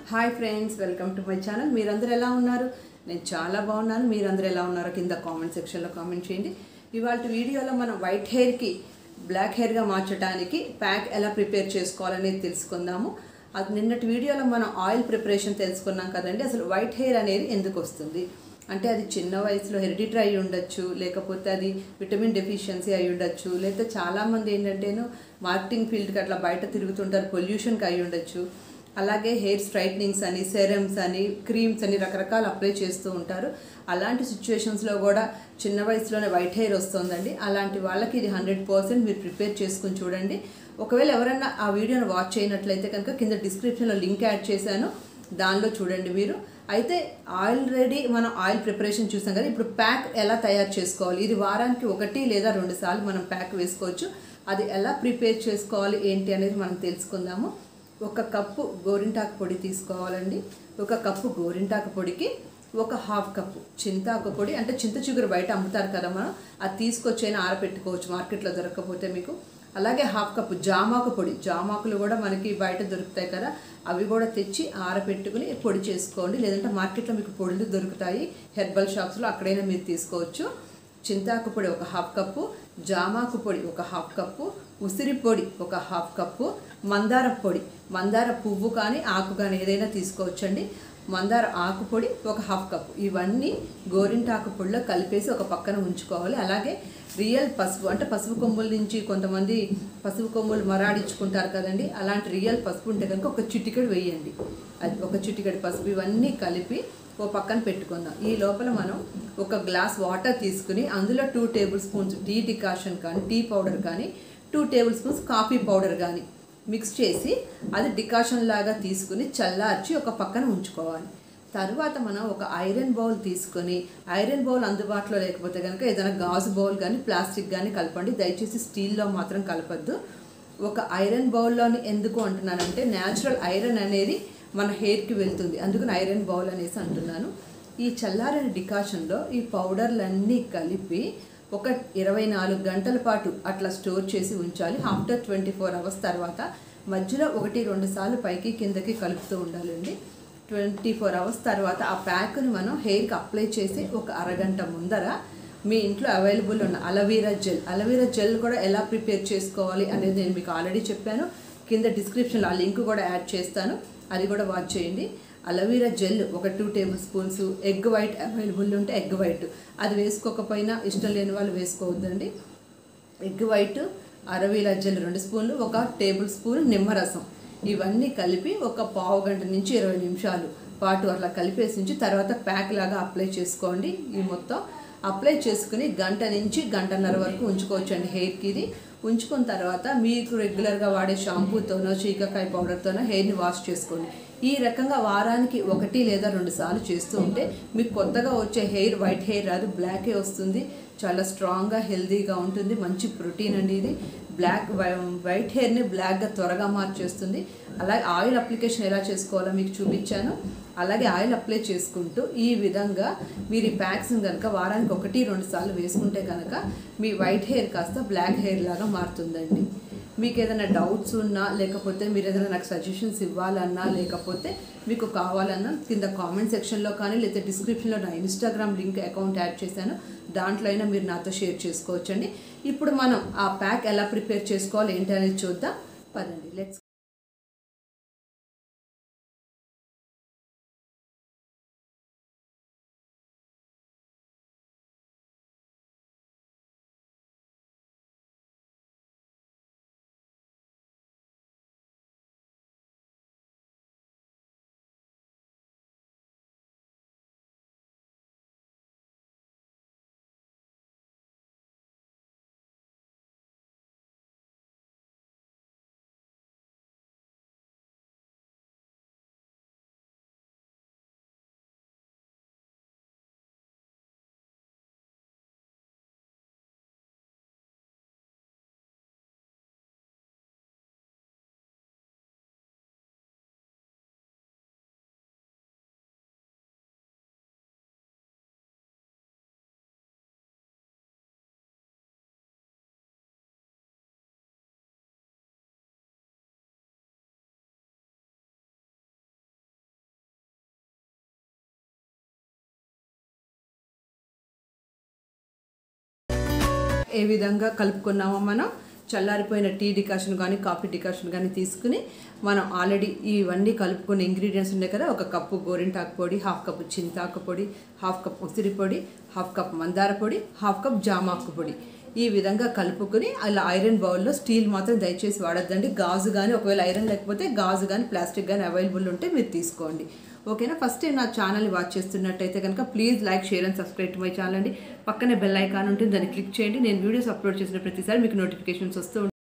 Hi friends welcome to my channel మీరందరూ ఎలా ఉన్నారు నేను చాలా బాగున్నాను మీరందరూ ఎలా ఉన్నారో కింద కామెంట్ సెక్షన్లో కామెంట్ చేయండి ఇవాళ వీడియోలో మనం వైట్ హెయిర్కి బ్లాక్ హెయిర్గా మార్చడానికి ప్యాక్ ఎలా ప్రిపేర్ చేసుకోవాలనేది తెలుసుకుందాము అది నిన్నటి వీడియోలో మనం ఆయిల్ ప్రిపరేషన్ తెలుసుకున్నాం కదండి అసలు వైట్ హెయిర్ అనేది ఎందుకు వస్తుంది అంటే అది చిన్న వయసులో హెరిడిటరీ అయి ఉండొచ్చు లేకపోతే అది విటమిన్ డెఫిషియన్సీ అయి ఉండొచ్చు లేకపోతే చాలామంది ఏంటంటేను మార్కెటింగ్ ఫీల్డ్కి అట్లా బయట తిరుగుతుంటారు పొల్యూషన్కి అయి ఉండొచ్చు అలాగే హెయిర్ స్ట్రైట్నింగ్స్ అని సెరమ్స్ అని క్రీమ్స్ అని రకరకాలు అప్లై చేస్తూ ఉంటారు అలాంటి సిచ్యువేషన్స్లో కూడా చిన్న వయసులోనే వైట్ హెయిర్ వస్తుందండి అలాంటి వాళ్ళకి ఇది హండ్రెడ్ పర్సెంట్ మీరు ప్రిపేర్ చేసుకుని చూడండి ఒకవేళ ఎవరైనా ఆ వీడియోని వాచ్ చేయనట్లయితే కనుక కింద డిస్క్రిప్షన్లో లింక్ యాడ్ చేశాను దానిలో చూడండి మీరు అయితే ఆల్రెడీ మనం ఆయిల్ ప్రిపరేషన్ చూసాం కదా ఇప్పుడు ప్యాక్ ఎలా తయారు చేసుకోవాలి ఇది వారానికి ఒకటి లేదా రెండు సార్లు మనం ప్యాక్ వేసుకోవచ్చు అది ఎలా ప్రిపేర్ చేసుకోవాలి ఏంటి అనేది మనం తెలుసుకుందాము ఒక కప్పు గోరింటాకు పొడి తీసుకోవాలండి ఒక కప్పు గోరింటాకు పొడికి ఒక హాఫ్ కప్పు చింతాకు పొడి అంటే చింత చిగురు బయట అమ్ముతారు కదా మనం అది తీసుకొచ్చైనా ఆరబెట్టుకోవచ్చు మార్కెట్లో దొరకకపోతే మీకు అలాగే హాఫ్ కప్పు జామాకు పొడి జామాకులు కూడా మనకి బయట దొరుకుతాయి కదా అవి కూడా తెచ్చి ఆరబెట్టుకుని పొడి చేసుకోండి లేదంటే మార్కెట్లో మీకు పొడులు దొరుకుతాయి హెర్బల్ షాప్స్లో అక్కడైనా మీరు తీసుకోవచ్చు చింతాకు పొడి ఒక హాఫ్ కప్పు జామాకు పొడి ఒక హాఫ్ కప్పు ఉసిరి పొడి ఒక హాఫ్ కప్పు మందార పొడి మందార పువ్వు కానీ ఆకు కానీ ఏదైనా తీసుకోవచ్చండి మందార ఆకు పొడి ఒక హాఫ్ కప్పు ఇవన్నీ గోరింటాకు పొడిలో కలిపేసి ఒక పక్కన ఉంచుకోవాలి అలాగే రియల్ పసుపు అంటే పసుపు కొమ్ముల నుంచి కొంతమంది పసుపు కొమ్ములు మరాడించుకుంటారు కదండి అలాంటి రియల్ పసుపు ఉంటే కనుక ఒక చిటికెడు వేయండి అది ఒక చిటికెడు పసుపు ఇవన్నీ కలిపి ఓ పక్కన పెట్టుకుందాం ఈ లోపల మనం ఒక గ్లాస్ వాటర్ తీసుకుని అందులో two tablespoons tea decoction కానీ టీ పౌడర్ కానీ two tablespoons coffee powder కానీ మిక్స్ చేసి అది డికాషన్ లాగా తీసుకుని చల్లార్చి ఒక పక్కన ఉంచుకోవాలి తర్వాత మనం ఒక ఐరన్ బౌల్ తీసుకొని ఐరన్ బౌల్ అందుబాటులో లేకపోతే కనుక ఏదైనా గాజు బౌల్ కానీ ప్లాస్టిక్ కానీ కలపండి దయచేసి స్టీల్లో మాత్రం కలపద్దు ఒక ఐరన్ బౌల్లోని ఎందుకు అంటున్నానంటే న్యాచురల్ ఐరన్ అనేది మన హెయిర్కి వెళ్తుంది అందుకని ఐరన్ బౌల్ అనేసి అంటున్నాను ఈ చల్లారని డికాషన్లో ఈ పౌడర్లన్నీ కలిపి ఒక ఇరవై నాలుగు గంటల పాటు అట్లా స్టోర్ చేసి ఉంచాలి ఆఫ్టర్ ట్వంటీ ఫోర్ అవర్స్ తర్వాత మధ్యలో ఒకటి రెండు సార్లు పైకి కిందకి కలుపుతూ ఉండాలండి ట్వంటీ ఫోర్ అవర్స్ తర్వాత ఆ ప్యాక్ని మనం హెయిర్కి అప్లై చేసి ఒక అరగంట ముందర మీ ఇంట్లో అవైలబుల్ ఉన్న అలవీరా జెల్ అలవీరా జెల్ కూడా ఎలా ప్రిపేర్ చేసుకోవాలి అనేది నేను మీకు ఆల్రెడీ చెప్పాను కింద డిస్క్రిప్షన్లో ఆ లింక్ కూడా యాడ్ చేస్తాను అది కూడా వాచ్ చేయండి అలవీరా జెల్ ఒక two tablespoons egg white available ఉంటే ఎగ్ వైట్ అది వేసుకోకపోయినా ఇష్టం లేని వాళ్ళు వేసుకోవద్దండి ఎగ్ వైట్ అరవీరా జెల్ రెండు స్పూన్లు ఒక టేబుల్ స్పూన్ నిమ్మరసం ఇవన్నీ కలిపి ఒక పావు గంట నుంచి ఇరవై నిమిషాలు పాటు అట్లా కలిపేసి నుంచి తర్వాత ప్యాక్ లాగా అప్లై చేసుకోండి ఈ మొత్తం అప్లై చేసుకుని గంట నుంచి గంటన్నర వరకు ఉంచుకోవచ్చండి హెయిర్కి ఇది ఉంచుకున్న తర్వాత మీకు రెగ్యులర్గా వాడే షాంపూతోనో చీకకాయ పౌడర్తోనో హెయిర్ని వాష్ చేసుకోండి ఈ రకంగా వారానికి ఒకటి లేదా రెండు సార్లు చేస్తూ ఉంటే మీకు కొత్తగా వచ్చే హెయిర్ వైట్ హెయిర్ రాదు బ్లాకే వస్తుంది చాలా స్ట్రాంగ్గా హెల్తీగా ఉంటుంది మంచి ప్రోటీన్ అండి ఇది బ్లాక్ వైట్ హెయిర్ని బ్లాక్గా త్వరగా మార్చేస్తుంది అలాగే ఆయిల్ అప్లికేషన్ ఎలా చేసుకోవాలో మీకు చూపించాను అలాగే ఆయిల్ అప్లై చేసుకుంటూ ఈ విధంగా మీరు ఈ ప్యాక్స్ని కనుక వారానికి ఒకటి రెండు సార్లు వేసుకుంటే కనుక మీ వైట్ హెయిర్ కాస్త బ్లాక్ హెయిర్ లాగా మారుతుందండి మీకు ఏదైనా డౌట్స్ ఉన్నా లేకపోతే మీరు ఏదైనా నాకు సజెషన్స్ ఇవ్వాలన్నా లేకపోతే మీకు కావాలన్నా కింద కామెంట్ సెక్షన్లో కానీ లేదా డిస్క్రిప్షన్లో నా ఇన్స్టాగ్రామ్ లింక్ అకౌంట్ యాడ్ చేశాను దాంట్లో అయినా మీరు నాతో షేర్ చేసుకోవచ్చండి ఇప్పుడు మనం ఆ ప్యాక్ ఎలా ప్రిపేర్ చేసుకోవాలి ఏంటి అనేది చూద్దాం పదండి లెట్స్ ఏ విధంగా కలుపుకున్నామో మనం చల్లారిపోయిన టీ డికాషన్ కానీ కాఫీ డికాషన్ కానీ తీసుకుని మనం ఆల్రెడీ ఇవన్నీ కలుపుకున్న ఇంగ్రీడియంట్స్ ఉన్నాయి కదా ఒక కప్పు గోరింటాకు పొడి హాఫ్ కప్పు చింతాకు పొడి హాఫ్ కప్ ఉసిరి పొడి హాఫ్ కప్ మందార పొడి హాఫ్ కప్ జామాకు పొడి ఈ విధంగా కలుపుకొని అలా ఐరన్ బౌల్లో స్టీల్ మాత్రం దయచేసి వాడొద్దండి గాజు కానీ ఒకవేళ ఐరన్ లేకపోతే గాజు కానీ ప్లాస్టిక్ కానీ అవైలబుల్ ఉంటే మీరు తీసుకోండి ఓకేనా ఫస్ట్ టైం నా ఛానల్ని వాచ్ చేస్తున్నట్టయితే కనుక please like share and subscribe to my channel అండి పక్కనే బెల్ ఐకాన్ ఉంటుంది దాన్ని క్లిక్ చేయండి నేను వీడియోస్ అప్లోడ్ చేసిన ప్రతిసారి మీకు నోటిఫికేషన్స్ వస్తూ ఉంటాయి.